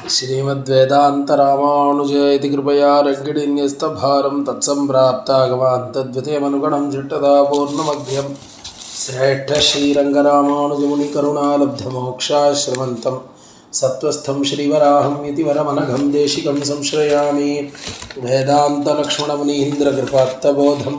श्रीमद्वेदान्तरामानुजयति कृपया रङ्गिणीन्यस्तभारं तत्सम्प्राप्तागमान् तद्वितयमनुगणं झिट्टदा पूर्णमध्यं श्रेष्ठश्रीरङ्गरामानुजमुनिकरुणालब्धमोक्षाश्रमन्तं सत्त्वस्थं श्रीवराहं इति वरमनघं देशिकं संश्रयामि वेदान्तलक्ष्मणमुनीन्द्रकृपात्तबोधं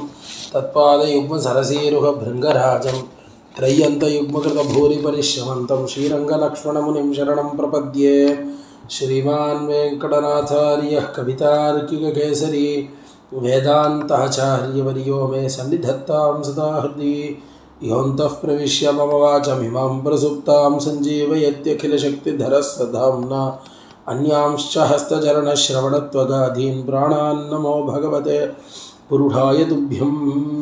तत्पादयुग्मसरसीरुहभृङ्गराजं त्रय्यन्तयुग्मकृतभूरिपरिश्रमन्तं श्रीरङ्गलक्ष्मणमुनिं शरणं प्रपद्ये श्रीमान् वेङ्कटनाथार्यः कवितार्किककेसरी वेदान्ताचार्यवर्यो मे सन्निधत्तां सदा हृदि योऽन्तः प्रविश्य मम वाचमिमां प्रसुप्तां सञ्जीवयत्यखिलशक्तिधरस्वधाम्ना अन्यांश्च हस्तचरणश्रवणत्वगाधीन् प्राणान् नमो भगवते पुरुषाय तुभ्यम्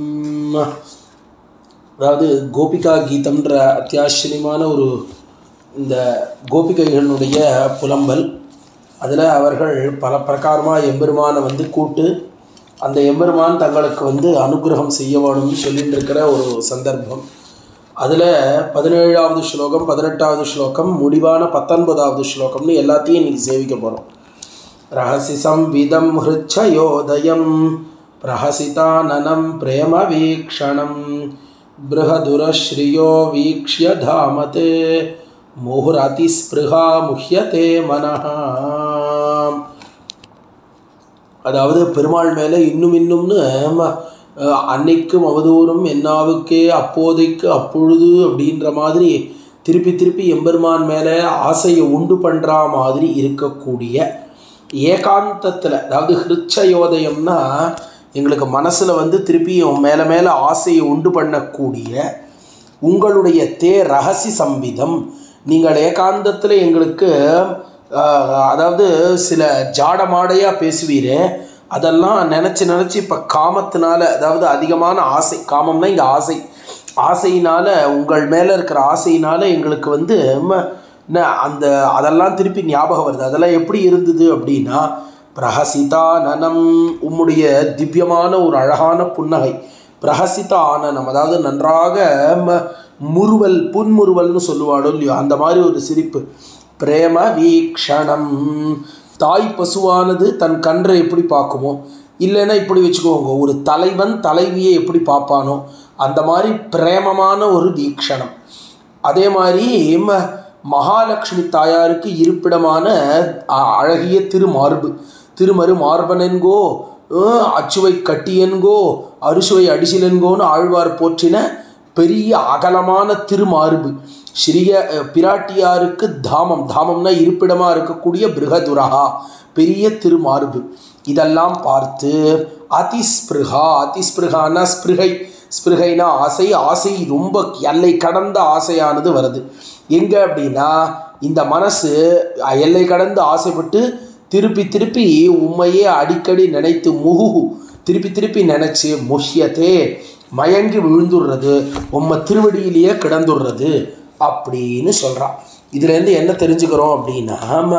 அதாவது கோபிகா கீதம்ன்ற அத்தியாச்சரியமான ஒரு இந்த கோபிகைகளுடைய புலம்பல் அதில் அவர்கள் பல பிரகாரமாக எம்பெருமானை வந்து கூட்டு அந்த எம்பெருமான் தங்களுக்கு வந்து அனுகிரகம் செய்ய வேணும்னு சொல்லிட்டு இருக்கிற ஒரு சந்தர்ப்பம் அதில் பதினேழாவது ஸ்லோகம் பதினெட்டாவது ஸ்லோகம் முடிவான பத்தொன்பதாவது ஸ்லோகம்னு எல்லாத்தையும் இன்றைக்கி சேவிக்க போகிறோம் ரகசி சம்விதம் ஹிருச்சயோதயம் பிரஹசிதானனம் பிரேம வீக்ஷணம் बृहदुरश्रियो वीक्ष्य धामते முஹுரதிஸ்பிருகா முஹ்யதே மனஹ அதாவது பெருமாள் மேலே இன்னும் இன்னும்னு அன்னைக்கும் அவதூறும் என்னாவுக்கே அப்போதைக்கு அப்பொழுது அப்படின்ற மாதிரி திருப்பி திருப்பி எம்பெருமான் மேலே ஆசையை உண்டு பண்ணுற மாதிரி இருக்கக்கூடிய ஏகாந்தத்தில் அதாவது ஹிருச்சயோதயம்னா எங்களுக்கு மனசில் வந்து திருப்பியும் மேலே மேலே ஆசையை உண்டு பண்ணக்கூடிய உங்களுடைய தே ரகசி சம்பிதம் நீங்கள் ஏகாந்தத்தில் எங்களுக்கு அதாவது சில ஜாடமாடையாக பேசுவீர் அதெல்லாம் நினச்சி நினச்சி இப்போ காமத்தினால அதாவது அதிகமான ஆசை காமம்னா இங்கே ஆசை ஆசையினால் உங்கள் மேலே இருக்கிற ஆசையினால் எங்களுக்கு வந்து அந்த அதெல்லாம் திருப்பி ஞாபகம் வருது அதெல்லாம் எப்படி இருந்தது அப்படின்னா பிரஹசிதானனம் உம்முடைய திவ்யமான ஒரு அழகான புன்னகை பிரஹசித ஆனனம் அதாவது நன்றாக முறுவல் புன்முறுவல்னு சொல்லுவாளோ இல்லையோ அந்த மாதிரி ஒரு சிரிப்பு பிரேம வீக்ஷணம் தாய் பசுவானது தன் கன்றை எப்படி பார்க்குமோ இல்லைன்னா இப்படி வச்சுக்கோங்க ஒரு தலைவன் தலைவியை எப்படி பார்ப்பானோ அந்த மாதிரி பிரேமமான ஒரு வீக்ஷணம் அதே மாதிரி மகாலட்சுமி தாயாருக்கு இருப்பிடமான அழகிய திருமார்பு திருமறு மார்பனென்கோ அச்சுவை கட்டியன்கோ அரிசுவை அடிசிலென்கோன்னு ஆழ்வார் போற்றின பெரிய அகலமான திருமார்பு ஸ்ரீய பிராட்டியாருக்கு தாமம் தாமம்னா இருப்பிடமாக இருக்கக்கூடிய பிருகதுரகா பெரிய திருமார்பு இதெல்லாம் பார்த்து அதிஸ்பிருகா அதிஸ்பிருகானா ஸ்பிருகை ஸ்பிருகைனா ஆசை ஆசை ரொம்ப எல்லை கடந்த ஆசையானது வருது எங்கே அப்படின்னா இந்த மனசு எல்லை கடந்து ஆசைப்பட்டு திருப்பி திருப்பி உண்மையே அடிக்கடி நினைத்து முகுகு திருப்பி திருப்பி நினச்சி முஷ்யத்தே மயங்கி விழுந்துடுறது உம்மை திருவடியிலேயே கிடந்துடுறது அப்படின்னு சொல்கிறான் இதுலேருந்து என்ன தெரிஞ்சுக்கிறோம் அப்படின்னா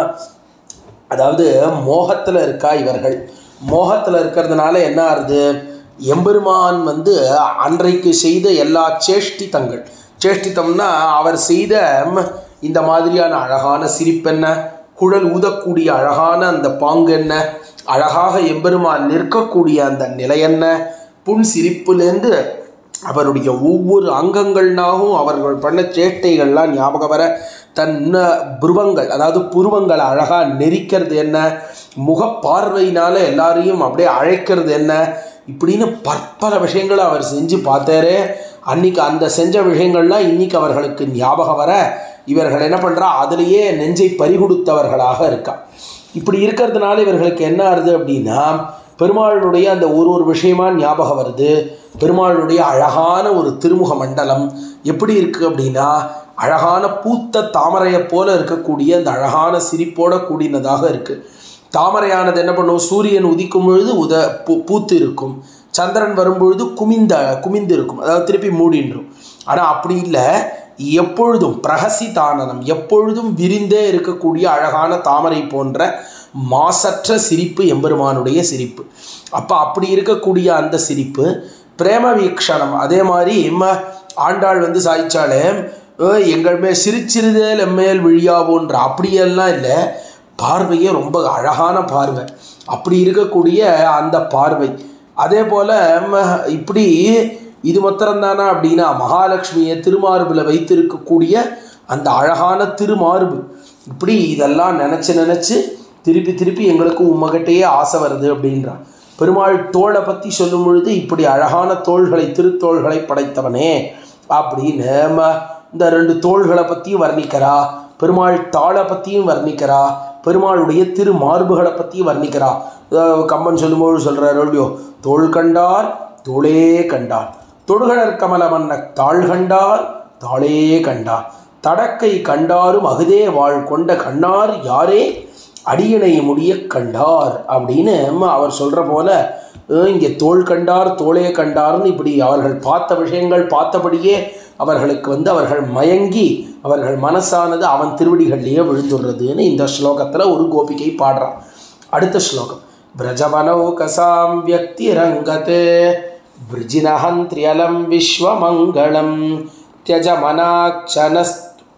அதாவது மோகத்தில் இருக்கா இவர்கள் மோகத்தில் இருக்கிறதுனால என்ன ஆகுது எம்பெருமான் வந்து அன்றைக்கு செய்த எல்லா சேஷ்டித்தங்கள் சேஷ்டித்தம்னா அவர் செய்த இந்த மாதிரியான அழகான சிரிப்பென்ன குழல் ஊதக்கூடிய அழகான அந்த பாங்கு என்ன அழகாக எம்பெருமான் நிற்கக்கூடிய அந்த நிலை என்ன புன் சிரிப்புலேருந்து அவருடைய ஒவ்வொரு அங்கங்கள்னாகவும் அவர்கள் பண்ண சேட்டைகள்லாம் ஞாபகம் வர தன் புருவங்கள் அதாவது புருவங்களை அழகாக நெரிக்கிறது என்ன முகப்பார்வையினால் எல்லாரையும் அப்படியே அழைக்கிறது என்ன இப்படின்னு பற்பல விஷயங்களை அவர் செஞ்சு பார்த்தாரே அன்னைக்கு அந்த செஞ்ச விஷயங்கள்லாம் இன்னைக்கு அவர்களுக்கு ஞாபகம் வர இவர்கள் என்ன பண்ணுறா அதிலேயே நெஞ்சை பறிகொடுத்தவர்களாக இருக்கா இப்படி இருக்கிறதுனால இவர்களுக்கு என்ன ஆகுது அப்படின்னா பெருமாளுடைய அந்த ஒரு ஒரு விஷயமா ஞாபகம் வருது பெருமாளுடைய அழகான ஒரு திருமுக மண்டலம் எப்படி இருக்குது அப்படின்னா அழகான பூத்த தாமரையை போல இருக்கக்கூடிய அந்த அழகான சிரிப்போட கூடினதாக இருக்குது தாமரையானது என்ன பண்ணும் சூரியன் உதிக்கும் பொழுது உத பூ பூத்து இருக்கும் சந்திரன் வரும்பொழுது குமிந்த குமிந்து இருக்கும் அதாவது திருப்பி மூடின்றும் ஆனால் அப்படி இல்லை எப்பொழுதும் பிரகசிதானனம் எப்பொழுதும் விரிந்தே இருக்கக்கூடிய அழகான தாமரை போன்ற மாசற்ற சிரிப்பு எம்பெருமானுடைய சிரிப்பு அப்போ அப்படி இருக்கக்கூடிய அந்த சிரிப்பு பிரேம வீக்ஷணம் அதே மாதிரி ஆண்டாள் வந்து சாய்ச்சாலே எங்கள் மேல் சிரிச்சிறுதேல் எம்மேல் விழியாவோன்ற அப்படியெல்லாம் இல்லை பார்வையே ரொம்ப அழகான பார்வை அப்படி இருக்கக்கூடிய அந்த பார்வை அதே போல் இப்படி இது மாத்திரம்தானா அப்படின்னா மகாலட்சுமியை திருமார்பில் வைத்திருக்கக்கூடிய அந்த அழகான திருமார்பு இப்படி இதெல்லாம் நினச்சி நினச்சி திருப்பி திருப்பி எங்களுக்கு உம்மகிட்டயே ஆசை வருது அப்படின்றான் பெருமாள் தோளை பற்றி சொல்லும் பொழுது இப்படி அழகான தோள்களை திருத்தோள்களை படைத்தவனே அப்படின்னு ம- இந்த ரெண்டு தோள்களை பற்றியும் வர்ணிக்கிறா பெருமாள் தாளை பற்றியும் வர்ணிக்கிறா பெருமாளுடைய திரு மார்புகளை பற்றியும் வர்ணிக்கிறா அதாவது கம்பன் சொல்லும்போது சொல்கிறார் இல்லையோ தோள் கண்டார் தோளே கண்டார் தொடுகடற் கமல மன்ன தாள் கண்டார் தாளே கண்டார் தடக்கை கண்டாரும் அகுதே வாழ் கொண்ட கண்ணார் யாரே அடியணை முடிய கண்டார் அப்படின்னு அம்மா அவர் சொல்கிற போல அஹ், இங்கே தோள் கண்டார் தோளே கண்டார்னு இப்படி அவர்கள் பார்த்த விஷயங்கள் பார்த்தபடியே அவர்களுக்கு வந்து அவர்கள் மயங்கி அவர்கள் மனசானது அவன் திருவடிகள்லேயே விழுந்துடுறதுன்னு இந்த ஸ்லோகத்தில் ஒரு கோபிகை பாடுறான் அடுத்த ஸ்லோகம் பிரஜமனௌகசாம் வியக்தி ரங்கதே பிரிஜினஹந்திரியலம் விஸ்வமங்களம் தியஜ மனாக்ஷனஸ்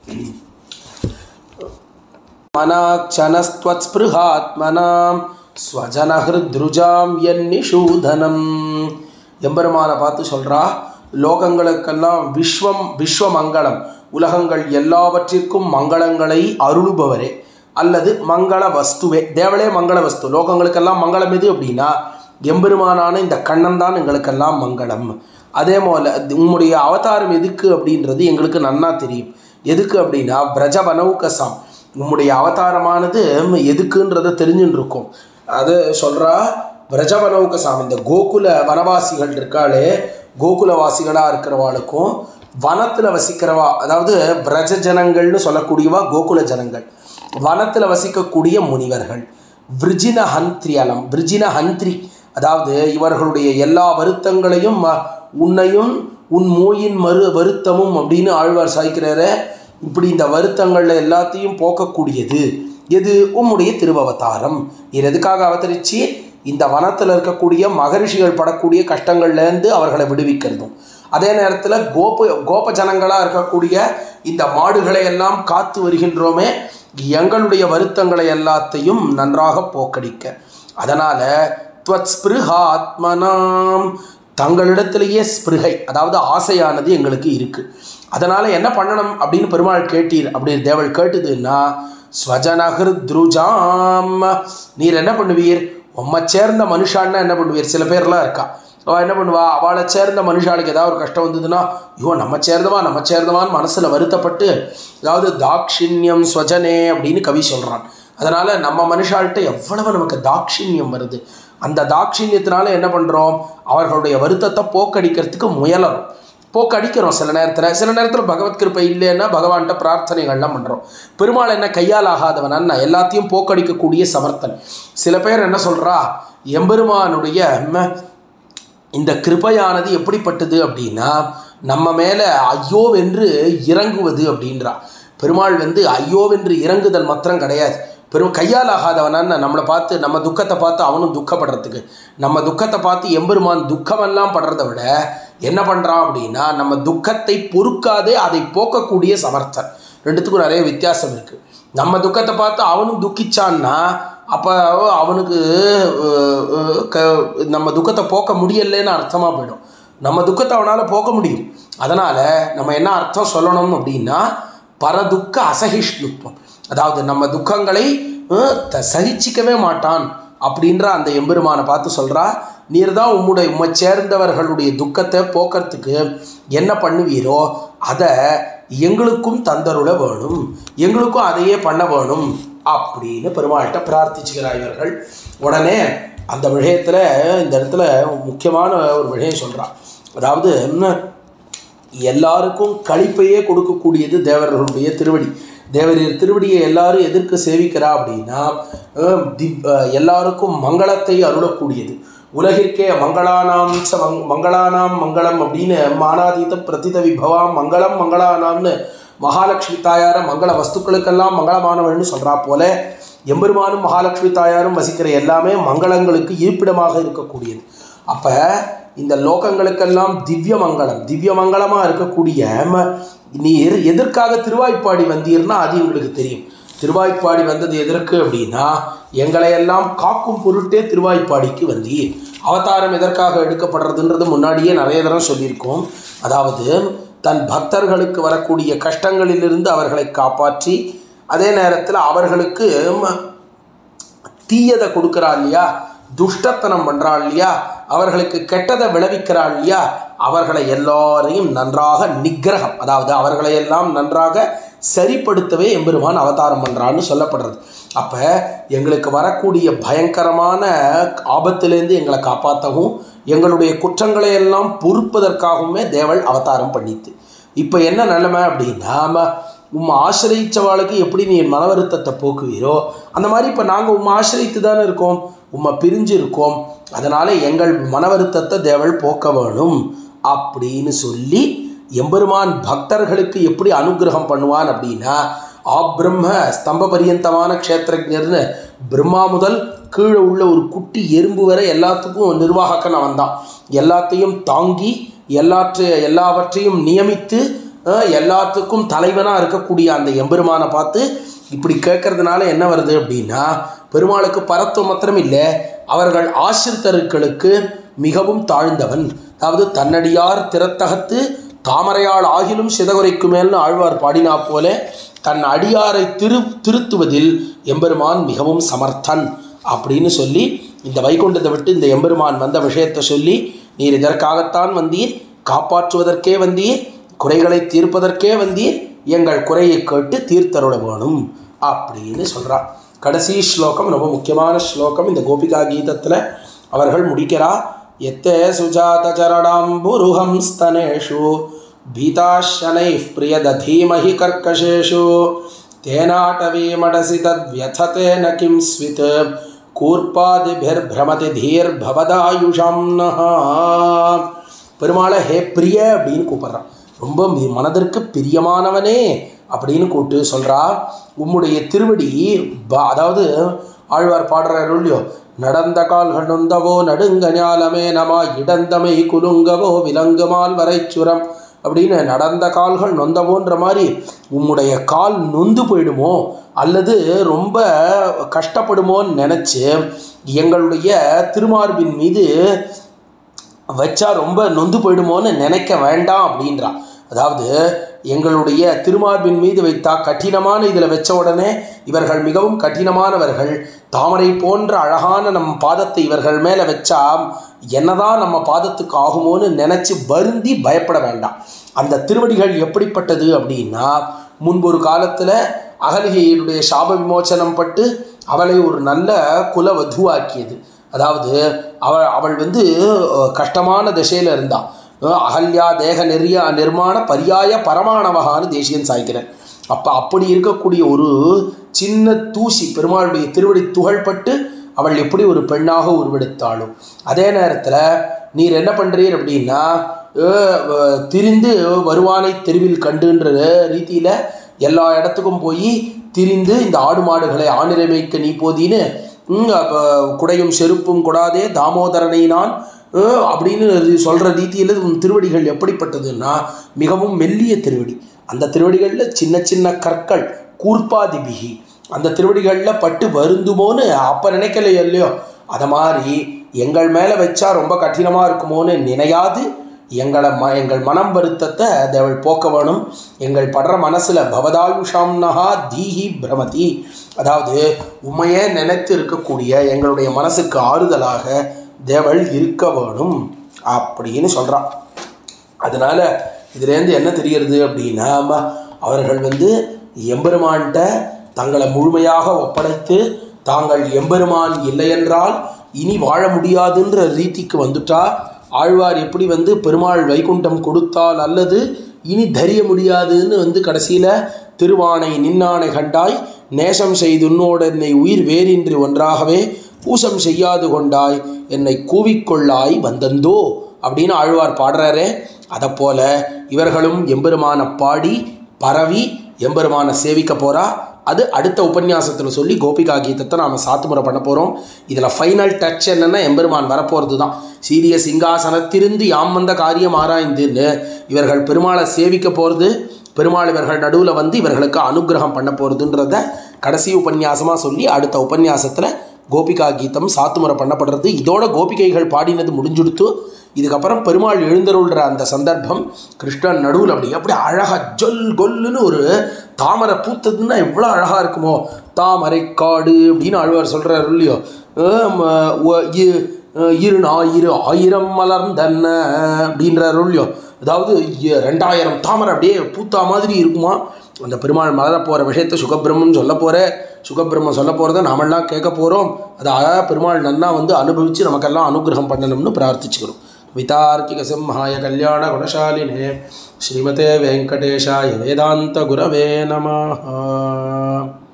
மனாக்ஷனஸ்துவத்ஸ்பிருஹாத்மனாம் ஸ்வஜனஹிருத்ருஜாம் என்னிஷூதனம் எம்பெருமானை பார்த்து சொல்கிறா லோகங்களுக்கெல்லாம் விஸ்வம் விஸ்வமங்களம் உலகங்கள் எல்லாவற்றிற்கும் மங்களங்களை அருளுபவரே அல்லது மங்கள வஸ்துவே தேவளே மங்கள வஸ்து லோகங்களுக்கெல்லாம் மங்களம் எது அப்படின்னா எம்பெருமானான இந்த கண்ணன் தான் எங்களுக்கெல்லாம் மங்களம் அதே போல் உம்முடைய அவதாரம் எதுக்கு அப்படின்றது எங்களுக்கு நன்னா தெரியும் எதுக்கு அப்படின்னா பிரஜவனௌகசாம் உம்முடைய அவதாரமானது எதுக்குன்றதை தெரிஞ்சுன்னு இருக்கும் அது சொல்கிறா பிரஜவனௌகசாம் இந்த கோகுல வனவாசிகள் இருக்காளே கோகுலவாசிகளாக இருக்கிறவாளுக்கும் வனத்தில் வசிக்கிறவா அதாவது பிரஜ ஜனங்கள்னு சொல்லக்கூடியவா கோகுல ஜனங்கள் வனத்தில் வசிக்கக்கூடிய முனிவர்கள் விருஜின ஹந்திரியலம் விருஜின ஹந்திரி அதாவது இவர்களுடைய எல்லா வருத்தங்களையும் ம- உன்னையும் உன் மோயின் மறு வருத்தமும் அப்படின்னு ஆழ்வார் சாய்க்கிறாரு இப்படி இந்த வருத்தங்களில் எல்லாத்தையும் போக்கக்கூடியது எது உம்முடைய திருவவதாரம் இது எதுக்காக அவதரிச்சு இந்த வனத்தில் இருக்கக்கூடிய மகரிஷிகள் படக்கூடிய கஷ்டங்கள்லேருந்து அவர்களை விடுவிக்கிறதும் அதே நேரத்தில் கோப கோப ஜனங்களாக இருக்கக்கூடிய இந்த மாடுகளை எல்லாம் காத்து வருகின்றோமே எங்களுடைய வருத்தங்களை எல்லாத்தையும் நன்றாக போக்கடிக்க அதனால் துவத் ஸ்பிருஹாத்மனாம் தங்களிடத்திலேயே ஸ்பிருகை அதாவது ஆசையானது எங்களுக்கு இருக்குது அதனால் என்ன பண்ணணும் அப்படின்னு பெருமாள் கேட்டீர் அப்படின்னு தேவள் கேட்டுதுன்னா ஸ்வஜனகர் துருஜாம் நீர் என்ன பண்ணுவீர் உம்மை சேர்ந்த மனுஷான்னா என்ன பண்ணுவீர் சில பேர்லாம் இருக்கா அவள் என்ன பண்ணுவா அவளை சேர்ந்த மனுஷாளுக்கு ஏதாவது ஒரு கஷ்டம் வந்ததுன்னா ஐயோ நம்ம சேர்ந்தவா நம்ம சேர்ந்தவான்னு மனசில் வருத்தப்பட்டு அதாவது தாக்ஷிண்யம் ஸ்வஜனே அப்படின்னு கவி சொல்கிறான் அதனால் நம்ம மனுஷாள்கிட்ட எவ்வளவு நமக்கு தாக்ஷிண்யம் வருது அந்த தாக்ஷிண்யத்தினால என்ன பண்ணுறோம் அவர்களுடைய வருத்தத்தை போக்கடிக்கிறதுக்கு முயலறோம் போக்கடிக்கிறோம் சில நேரத்தில் சில நேரத்தில் பகவத் கிருப்பை இல்லைன்னா பகவான்கிட்ட பிரார்த்தனைகள்லாம் பண்ணுறோம் பெருமாள் என்ன கையால் ஆகாதவன் அண்ணா எல்லாத்தையும் போக்கடிக்கக்கூடிய சமர்த்தன் சில பேர் என்ன சொல்கிறா எம்பெருமானுடைய ம, இந்த கிருபையானது எப்படிப்பட்டது அப்படின்னா நம்ம மேலே ஐயோவென்று இறங்குவது அப்படின்றா பெருமாள் வந்து ஐயோவென்று இறங்குதல் மாத்திரம் கிடையாது பெரும் கையால் ஆகாதவனான்னு நம்மளை பார்த்து நம்ம துக்கத்தை பார்த்து அவனும் துக்கப்படுறதுக்கு நம்ம துக்கத்தை பார்த்து எம்பெருமான் துக்கமெல்லாம் படுறத விட என்ன பண்ணுறான் அப்படின்னா நம்ம துக்கத்தை பொறுக்காதே அதை போக்கக்கூடிய சமர்த்தன் ரெண்டுத்துக்கும் நிறைய வித்தியாசம் இருக்குது நம்ம துக்கத்தை பார்த்து அவனும் துக்கிச்சான்னா அப்போ அவனுக்கு அஹ், அஹ், க நம்ம துக்கத்தை போக்க முடியலைன்னு அர்த்தமாக போயிடும் நம்ம துக்கத்தை அவனால் போக்க முடியும் அதனால் நம்ம என்ன அர்த்தம் சொல்லணும் அப்படின்னா பரதுக்க அசகிஷ்ணுத்துவம் அதாவது நம்ம துக்கங்களை அஹ், த- சகிச்சிக்கவே மாட்டான் அப்படின்ற அந்த எம்பெருமானை பார்த்து சொல்கிறா நீர் தான் உம்முடைய உம்மை சேர்ந்தவர்களுடைய துக்கத்தை போக்குறதுக்கு என்ன பண்ணுவீரோ அதை எங்களுக்கும் தந்தருள வேணும் எங்களுக்கும் அதையே பண்ண வேணும் அப்படின்னு பெருமாள்கிட்ட பிரார்த்திச்சுக்கிறார் இவர்கள் உடனே அந்த விஷயத்தில் இந்த இடத்துல முக்கியமான ஒரு விஷயம் சொல்கிறான் அதாவது எல்லாருக்கும் களிப்பையே கொடுக்கக்கூடியது தேவர்களுடைய திருவடி தேவரீர் திருவடியை எல்லாரும் எதற்கு சேவிக்கிறா அப்படின்னா அஹ், திவ் அஹ், எல்லாருக்கும் மங்களத்தை அருளக்கூடியது உலகிற்கே மங்களானாம் ச மங் மங்களானாம் மங்களம் அப்படின்னு மானாதீத பிரதித விபவாம் மங்களம் மங்களானாம்னு மகாலட்சுமி தாயார மங்கள வஸ்துக்களுக்கெல்லாம் மங்களமானவள்னு சொல்கிறா போல எம்பெருமானும் மகாலட்சுமி தாயாரும் வசிக்கிற எல்லாமே மங்களங்களுக்கு இருப்பிடமாக இருக்கக்கூடியது அப்போ இந்த லோகங்களுக்கெல்லாம் திவ்ய மங்களம் திவ்ய மங்களமாக இருக்கக்கூடிய ம- நீர் எதற்காக திருவாய்ப்பாடி வந்தீர்னா அது உங்களுக்கு தெரியும் திருவாய்ப்பாடி வந்தது எதற்கு அப்படின்னா எங்களையெல்லாம் காக்கும் பொருட்டே திருவாய்ப்பாடிக்கு வந்தீர் அவதாரம் எதற்காக எடுக்கப்படுறதுன்றது முன்னாடியே நிறைய தரம் சொல்லியிருக்கோம் அதாவது தன் பக்தர்களுக்கு வரக்கூடிய கஷ்டங்களிலிருந்து அவர்களை காப்பாற்றி அதே நேரத்தில் அவர்களுக்கு ம- தீயதை கொடுக்குறா இல்லையா துஷ்டத்தனம் பண்ணுறா இல்லையா அவர்களுக்கு கெட்டதை விளைவிக்கிறா இல்லையா அவர்களை எல்லாரையும் நன்றாக நிக்கிரகம் அதாவது அவர்களை எல்லாம் நன்றாக சரிப்படுத்தவே எம்பெருமான் அவதாரம் பண்ணுறான்னு சொல்லப்படுறது அப்போ எங்களுக்கு வரக்கூடிய பயங்கரமான ஆபத்திலேருந்து எங்களை காப்பாற்றவும் எங்களுடைய குற்றங்களை எல்லாம் பொறுப்பதற்காகவுமே தேவள் அவதாரம் பண்ணித்து இப்போ என்ன நிலைமை அப்படின்னா ம- உம்மை ஆசிரியிச்சவாளுக்கு எப்படி நீ என் மன வருத்தத்தை போக்குவீரோ அந்த மாதிரி இப்போ நாங்கள் உம்மை ஆசிரித்து தானே இருக்கோம் உம்மை பிரிஞ்சு இருக்கோம் அதனால் எங்கள் மன வருத்தத்தை தேவள் போக்க வேணும் அப்படின்னு சொல்லி எம்பெருமான் பக்தர்களுக்கு எப்படி அனுகிரகம் பண்ணுவான் அப்படின்னா ஆப்ரம்ம ஸ்தம்ப பரியந்தமான க்ஷேத்திரஜர்னு பிரம்மா முதல் கீழே உள்ள ஒரு குட்டி எறும்பு வரை எல்லாத்துக்கும் நிர்வாகக்கன் அவன் தான் எல்லாத்தையும் தாங்கி எல்லாற்றை எல்லாவற்றையும் நியமித்து அஹ், எல்லாத்துக்கும் தலைவனாக இருக்கக்கூடிய அந்த எம்பெருமானை பார்த்து இப்படி கேட்கறதுனால என்ன வருது அப்படின்னா பெருமாளுக்கு பரத்துவம் மாத்திரம் இல்லை அவர்கள் ஆசிரித்தர்களுக்கு மிகவும் தாழ்ந்தவன் அதாவது தன்னடியார் திறத்தகத்து தாமரையால் ஆகிலும் சிதகுரைக்கு மேல்னு ஆழ்வார் பாடினா போல தன் அடியாரை திரு திருத்துவதில் எம்பெருமான் மிகவும் சமர்த்தன் அப்படின்னு சொல்லி இந்த வைகுண்டத்தை விட்டு இந்த எம்பெருமான் வந்த விஷயத்தை சொல்லி நீர் இதற்காகத்தான் வந்தீர் காப்பாற்றுவதற்கே வந்தீர் குறைகளை தீர்ப்பதற்கே வந்தீர் எங்கள் குறையை கேட்டு தீர்த்தருள வேணும் அப்படின்னு சொல்கிறார் கடைசி ஸ்லோகம் ரொம்ப முக்கியமான ஸ்லோகம் இந்த கோபிகா கீதத்தில் அவர்கள் முடிக்கிறா எத்தே சுஜாத சரணாம்புருஹம் ஸ்தனேஷு பீதாஷனைः பிரியததீமஹி கர்க்கஷேஷு தேனாட்டவீமடசி தத்வியததேன கிம் ஸ்வித் கூர்ப்பாதிபிர்பிரமதி தீர்பவதாயுஷம் நஹா பெருமாளை ஹே பிரிய அப்படின்னு கூப்பிட்றான் ரொம்ப மி- மனதிற்கு பிரியமானவனே அப்படின்னு கூப்பிட்டு சொல்கிறா உம்முடைய திருவடி ப- அதாவது ஆழ்வார் பாடுறாரு இல்லையோ நடந்த கால்கள் நொந்தவோ நடுங்க ஞாலமே நமா இடந்தமை குலுங்கவோ விலங்குமால் வரைச்சுரம் அப்படின்னு நடந்த கால்கள் நொந்தவோன்ற மாதிரி உம்முடைய கால் நொந்து போயிடுமோ அல்லது ரொம்ப கஷ்டப்படுமோன்னு நினச்சி எங்களுடைய திருமார்பின் மீது வச்சா ரொம்ப நொந்து போயிடுமோன்னு நினைக்க வேண்டாம் அப்படின்றா அதாவது எங்களுடைய திருமார்பின் மீது வைத்தா கடினமான இதில் வச்ச உடனே இவர்கள் மிகவும் கடினமானவர்கள் தாமரை போன்ற அழகான நம் பாதத்தை இவர்கள் மேலே வச்சா என்னதான் நம்ம பாதத்துக்கு ஆகுமோன்னு நினச்சி வருந்தி பயப்பட வேண்டாம் அந்த திருவடிகள் எப்படிப்பட்டது அப்படின்னா முன்பொரு காலத்தில் அகலிகையினுடைய சாப விமோசனம் பட்டு அவளை ஒரு நல்ல குலவதுவாக்கியது அதாவது அவள் அவள் வந்து அஹ், கஷ்டமான திசையில் இருந்தாள் அகல்யா தேக நெறிய நிர்மாண பரியாய பரமாணவகான்னு தேசியன் சாய்க்கிறேன் அப்போ அப்படி இருக்கக்கூடிய ஒரு சின்ன தூசி பெருமாளுடைய திருவடி துகள்பட்டு அவள் எப்படி ஒரு பெண்ணாக உருவெடுத்தாளும் அதே நேரத்தில் நீர் என்ன பண்ணுறீர் அப்படின்னா அஹ், அஹ், திரிந்து வருவானை தெருவில் கண்டுன்ற ரீதியில் எல்லா இடத்துக்கும் போய் திரிந்து இந்த ஆடு மாடுகளை ஆணிரமைக்க நீ போதின்னு ம், அப்ப குடையும் செருப்பும் கொடாதே தாமோதரனை நான் அஹ், அப்படின்னு சொல்கிற ரீதியில் உன் திருவடிகள் எப்படிப்பட்டதுன்னா மிகவும் மெல்லிய திருவடி அந்த திருவடிகளில் சின்ன சின்ன கற்கள் கூர்ப்பாதிபிகி அந்த திருவடிகளில் பட்டு வருந்துமோன்னு அப்போ நினைக்கலையோ இல்லையோ அதை மாதிரி எங்கள் மேலே வச்சா ரொம்ப கடினமாக இருக்குமோன்னு நினையாது எங்களை ம எங்கள் மனம் வருத்தத்தை தேவள் போக்க வேணும் எங்கள் படுற மனசில் பவதாயுஷாம்னஹா தீஹி பிரமதி அதாவது உண்மையே நினைத்து இருக்கக்கூடிய எங்களுடைய மனசுக்கு ஆறுதலாக தேவள் இருக்க வேணும் அப்படின்னு சொல்கிறான் அதனால் இதுலேருந்து என்ன தெரிகிறது அப்படின்னா ம, அவர்கள் வந்து எம்பெருமான்கிட்ட தங்களை முழுமையாக ஒப்படைத்து தாங்கள் எம்பெருமான் இல்லையென்றால் இனி வாழ முடியாதுன்ற ரீதிக்கு வந்துட்டா ஆழ்வார் எப்படி வந்து பெருமாள் வைகுண்டம் கொடுத்தால் அல்லது இனி தரிய முடியாதுன்னு வந்து கடைசியில் திருவானை நின்னானை கண்டாய் நேசம் செய்துன்னோட என்னை உயிர் வேறின்றி ஒன்றாகவே பூசம் செய்யாது கொண்டாய் என்னை கூவிக்கொள்ளாய் வந்தந்தோ அப்படின்னு ஆழ்வார் பாடுறாரே அதை போல இவர்களும் எம்பெருமான பாடி பரவி எம்பெருமானை சேவிக்க போறா அது அடுத்த உபன்யாசத்தில் சொல்லி கோபிகா கீதத்தை நாம் சாத்துமுறை பண்ண போகிறோம் இதில் ஃபைனல் டச் என்னென்னா எம்பெருமான் வரப்போகிறது தான் சீரிய சிங்காசனத்திருந்து யாம் வந்த காரியம் ஆராய்ந்துன்னு இவர்கள் பெருமாளை சேவிக்க போகிறது பெருமாள் இவர்கள் நடுவில் வந்து இவர்களுக்கு அனுக்கிரகம் பண்ண போகிறதுன்றத கடைசி உபன்யாசமாக சொல்லி அடுத்த உபன்யாசத்தில் கோபிகா கீதம் சாத்துமுறை பண்ணப்படுறது இதோட கோபிகைகள் பாடினது முடிஞ்சுடுத்து இதுக்கப்புறம் பெருமாள் எழுந்தருள்ற அந்த சந்தர்ப்பம் கிருஷ்ணன் நடுவில் அப்படி அப்படி அழகாக ஜொல் கொல்லுன்னு ஒரு தாமரை பூத்ததுன்னா எவ்வளோ அழகாக இருக்குமோ தாமரை காடு அப்படின்னு ஆழ்வார் சொல்கிறார் இல்லையோ ஆம், ஒ- இ- இரு ஞாயிறு ஆயிரம் மலர்ந்தன்ன அப்படின்றார் இல்லையோ அதாவது இ- ரெண்டாயிரம் தாமரை அப்படியே பூத்தா மாதிரி இருக்குமா அந்த பெருமாள் மலர போகிற விஷயத்தை சுகபிரம்மன் சொல்ல போகிற சுகபிரம்மன் சொல்ல போகிறத நாமெல்லாம் கேட்க போகிறோம் அதை அழகா பெருமாள் நன்னா வந்து அனுபவித்து நமக்கெல்லாம் அனுகிரகம் பண்ணணும்னு பிரார்த்திச்சுக்கிறோம் விதார்க்கிக சிம்ஹாய கல்யாண குணசாலினே ஸ்ரீமதே வெங்கடேஷாய வேதாந்த குரவே நமः